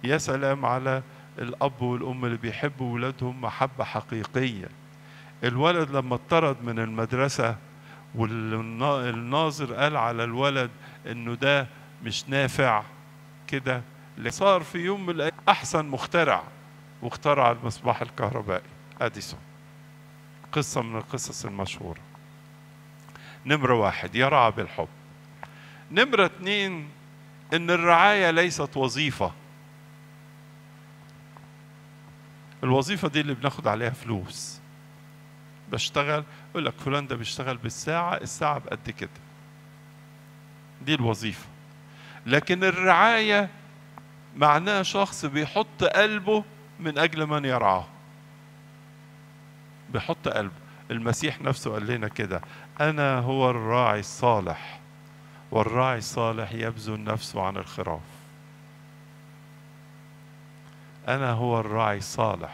يا سلام على الأب والأم اللي بيحبوا ولادهم محبة حقيقية الولد لما اتطرد من المدرسة والناظر قال على الولد انه ده مش نافع كده صار في يوم من الايام احسن مخترع واخترع المصباح الكهربائي اديسون قصه من القصص المشهوره نمره واحد يرعى بالحب نمره اتنين ان الرعايه ليست وظيفه الوظيفه دي اللي بناخد عليها فلوس بشتغل يقول لك فلان ده بيشتغل بالساعة الساعة بقد كده دي الوظيفة لكن الرعاية معناها شخص بيحط قلبه من أجل من يرعاه بيحط قلبه المسيح نفسه قال لنا كده أنا هو الراعي الصالح والراعي الصالح يبذل نفسه عن الخراف أنا هو الراعي الصالح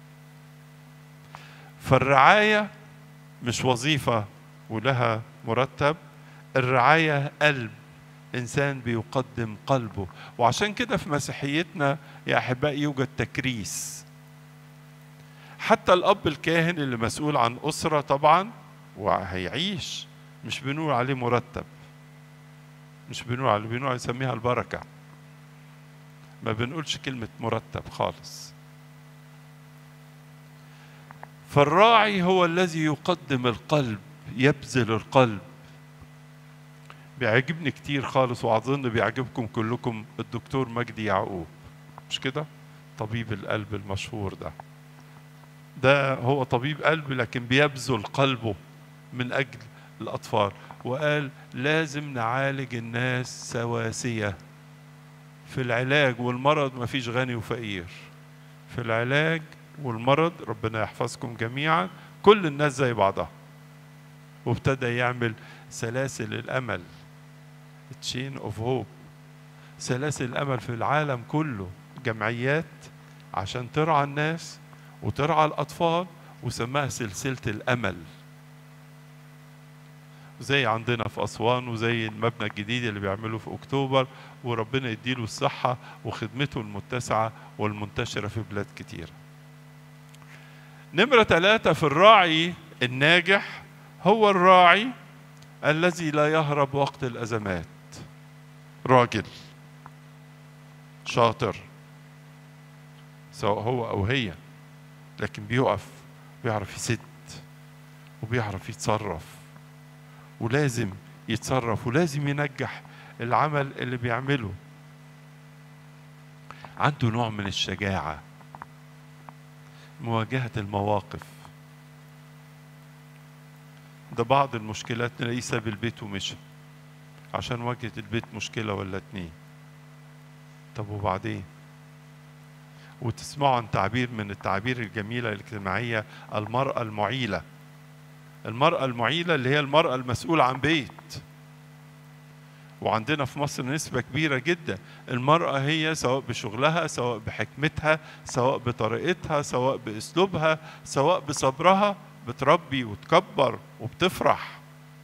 فالرعاية مش وظيفة ولها مرتب الرعاية قلب إنسان بيقدم قلبه وعشان كده في مسيحيتنا يا أحبائي يوجد تكريس حتى الأب الكاهن اللي مسؤول عن أسرة طبعا وهيعيش مش بنقول عليه مرتب مش بنقول عليه بنقول نسميها البركة ما بنقولش كلمة مرتب خالص فالراعي هو الذي يقدم القلب يبذل القلب بيعجبني كتير خالص واظن بيعجبكم كلكم الدكتور مجدي يعقوب مش كده طبيب القلب المشهور ده ده هو طبيب قلب لكن بيبذل قلبه من اجل الاطفال وقال لازم نعالج الناس سواسيه في العلاج والمرض مفيش غني وفقير في العلاج والمرض ربنا يحفظكم جميعا كل الناس زي بعضها وابتدى يعمل سلاسل الامل تشين اوف هوب سلاسل الامل في العالم كله جمعيات عشان ترعى الناس وترعى الاطفال وسماها سلسله الامل زي عندنا في اسوان وزي المبنى الجديد اللي بيعملوه في اكتوبر وربنا يديله الصحه وخدمته المتسعه والمنتشره في بلاد كتيره نمرة ثلاثة في الراعي الناجح هو الراعي الذي لا يهرب وقت الأزمات راجل شاطر سواء هو أو هي لكن بيقف بيعرف يسد وبيعرف يتصرف ولازم يتصرف ولازم ينجح العمل اللي بيعمله عنده نوع من الشجاعه مواجهة المواقف ده بعض المشكلات نلاقيه ساب البيت ومشى عشان واجهت البيت مشكلة ولا اتنين طب وبعدين وتسمعوا عن تعبير من التعابير الجميلة الاجتماعية المرأة المعيلة المرأة المعيلة اللي هي المرأة المسؤولة عن بيت وعندنا في مصر نسبة كبيرة جدا المرأة هي سواء بشغلها سواء بحكمتها سواء بطريقتها سواء بأسلوبها سواء بصبرها بتربي وتكبر وبتفرح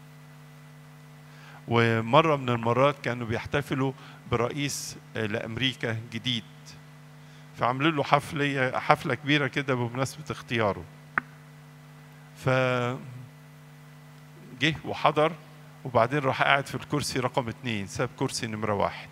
ومرة من المرات كانوا بيحتفلوا برئيس لأمريكا جديد فعملوا له حفلة حفلة كبيرة كده بمناسبة اختياره ف جه وحضر وبعدين راح قاعد في الكرسي رقم اتنين ساب كرسي نمرة واحد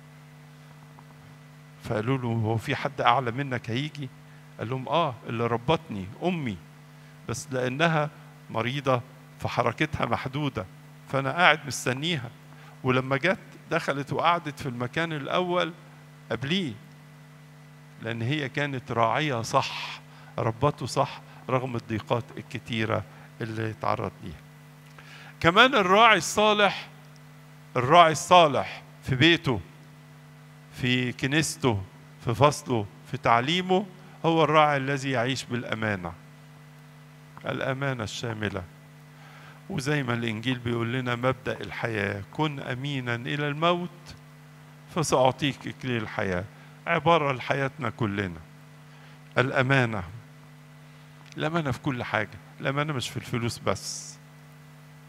فقالوا له هو في حد أعلى منك هيجي قال لهم آه اللي ربطني أمي بس لأنها مريضة فحركتها محدودة فأنا قاعد مستنيها ولما جت دخلت وقعدت في المكان الأول قبليه لأن هي كانت راعية صح ربته صح رغم الضيقات الكتيرة اللي تعرض ليها كمان الراعي الصالح الراعي الصالح في بيته في كنيسته في فصله في تعليمه هو الراعي الذي يعيش بالامانه الامانه الشامله وزي ما الانجيل بيقول لنا مبدا الحياه كن امينا الى الموت فساعطيك اكليل الحياه عباره لحياتنا كلنا الامانه الامانه في كل حاجه الامانه مش في الفلوس بس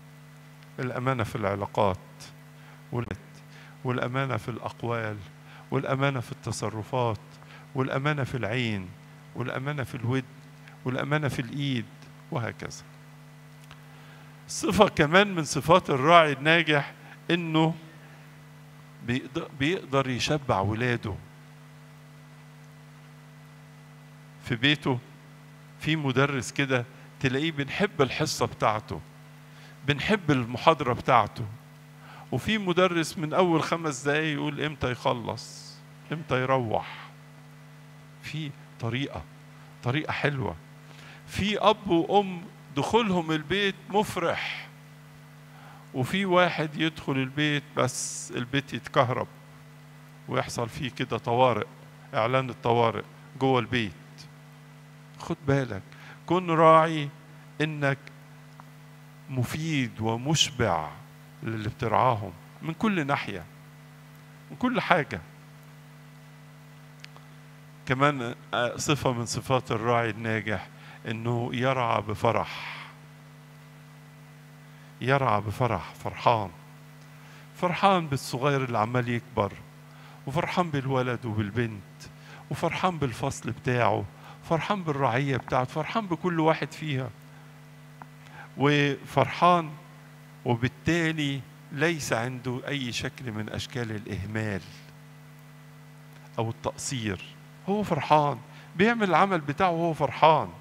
الأمانة في العلاقات والأمانة في الأقوال والأمانة في التصرفات والأمانة في العين والأمانة في الود والأمانة في الإيد وهكذا صفة كمان من صفات الراعي الناجح إنه بيقدر, بيقدر يشبع ولاده في بيته في مدرس كده تلاقيه بنحب الحصة بتاعته بنحب المحاضرة بتاعته وفي مدرس من أول خمس دقايق يقول إمتى يخلص إمتى يروح في طريقة طريقة حلوة في أب وأم دخولهم البيت مفرح وفي واحد يدخل البيت بس البيت يتكهرب ويحصل فيه كده طوارئ إعلان الطوارئ جوه البيت خد بالك كن راعي إنك مفيد ومشبع للي بترعاهم من كل ناحية من كل حاجة كمان صفة من صفات الراعي الناجح انه يرعى بفرح يرعى بفرح فرحان فرحان بالصغير اللي عمال يكبر وفرحان بالولد وبالبنت وفرحان بالفصل بتاعه فرحان بالرعية بتاعته فرحان بكل واحد فيها وفرحان وبالتالي ليس عنده أي شكل من أشكال الإهمال أو التقصير هو فرحان بيعمل العمل بتاعه وهو فرحان